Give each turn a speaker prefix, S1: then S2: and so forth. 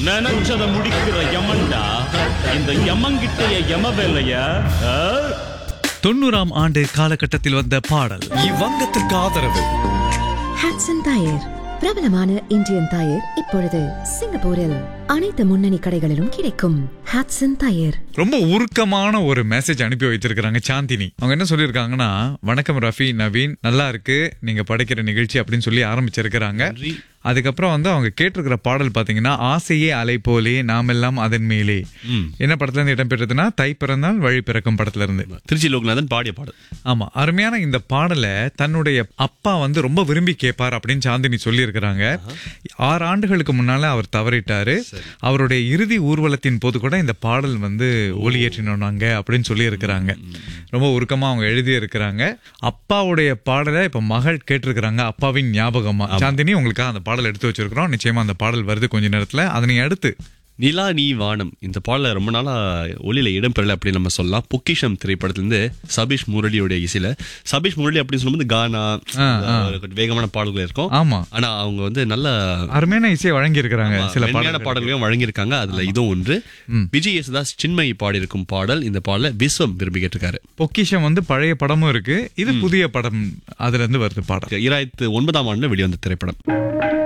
S1: நினைச்சத முடிக்கிற யமன்டா இந்த யமங்கிட்டைய யம வேலைய ஆ?
S2: தொண்ணூறாம் ஆண்டு காலகட்டத்தில் வந்த பாடல்
S3: இவ்வங்கத்திற்கு ஆதரவு
S4: ஹாட்சன் டயர் பிரபலமான இந்தியன் டயர் இப்பொழுது சிங்கப்பூரில் அனைத்து முன்னணி கடைகளிலும் கிடைக்கும் ஹாட்சன் டயர்
S2: ரொம்ப உருக்கமான ஒரு மெசேஜ் அனுப்பி வைத்திருக்கிறாங்க சாந்தினி அவங்க என்ன சொல்லியிருக்காங்கன்னா வணக்கம் ரஃபி நவீன் நல்லா இருக்கு நீங்க படைக்கிற நிகழ்ச்சி அப்படின்னு சொல்லி ஆரம்பிச்சிருக்கிறாங்க அதுக்கப்புறம் வந்து அவங்க கேட்டிருக்கிற பாடல் பாத்தீங்கன்னா ஆசையே அலை போலே நாமெல்லாம் அதன் மேலே என்ன படத்துல இருந்து இடம்பெற்றதுன்னா தை பிறந்தால் வழி பிறக்கும் படத்துல இருந்து
S1: திருச்சி லோக்நாதன் பாடிய பாடல்
S2: ஆமா அருமையான இந்த பாடலை தன்னுடைய அப்பா வந்து ரொம்ப விரும்பி கேட்பார் அப்படின்னு சாந்தினி சொல்லியிருக்கிறாங்க ஆறு ஆண்டுகளுக்கு முன்னால அவர் தவறிட்டாரு அவருடைய இறுதி ஊர்வலத்தின் போது கூட இந்த பாடல் வந்து ஒளியேற்றினாங்க அப்படின்னு சொல்லி இருக்கிறாங்க ரொம்ப உருக்கமா அவங்க எழுதி இருக்கிறாங்க அப்பாவுடைய பாடலை இப்ப மகள் கேட்டிருக்கிறாங்க அப்பாவின் ஞாபகமா சாந்தினி உங்களுக்காக அந்த பாடல் எடுத்து வச்சிருக்கிறோம் நிச்சயமா அந்த பாடல் வருது கொஞ்ச நேரத்துல அதனை அடுத்து
S1: நிலா நீ வானம் இந்த பாடல ரொம்ப நாளா ஒளியில இடம்பெறல அப்படின்னு நம்ம சொல்லலாம் பொக்கிஷம் திரைப்படத்திலிருந்து சபீஷ் முரளியோட இசையில சபீஷ் முரளி அப்படின்னு சொல்லும்போது கானா ஒரு கொஞ்சம் வேகமான பாடல்கள் இருக்கும்
S2: ஆமா
S1: ஆனா அவங்க வந்து நல்ல
S2: அருமையான இசையை வழங்கி இருக்கிறாங்க சில
S1: மென்மையான
S2: பாடல்கள்
S1: பாடல்களையும் வழங்கியிருக்காங்க அதுல இதுவும் ஒன்று விஜய் யேசுதாஸ் சின்மயி பாடியிருக்கும் பாடல் இந்த பாடல விஸ்வம் விரும்பி கேட்டிருக்காரு
S2: பொக்கிஷம் வந்து பழைய படமும் இருக்கு இது புதிய படம் அதுல இருந்து வருது பாடல்
S1: இராயிரத்து ஒன்பதாம் ஆண்டுல வெளிவந்த திரைப்படம்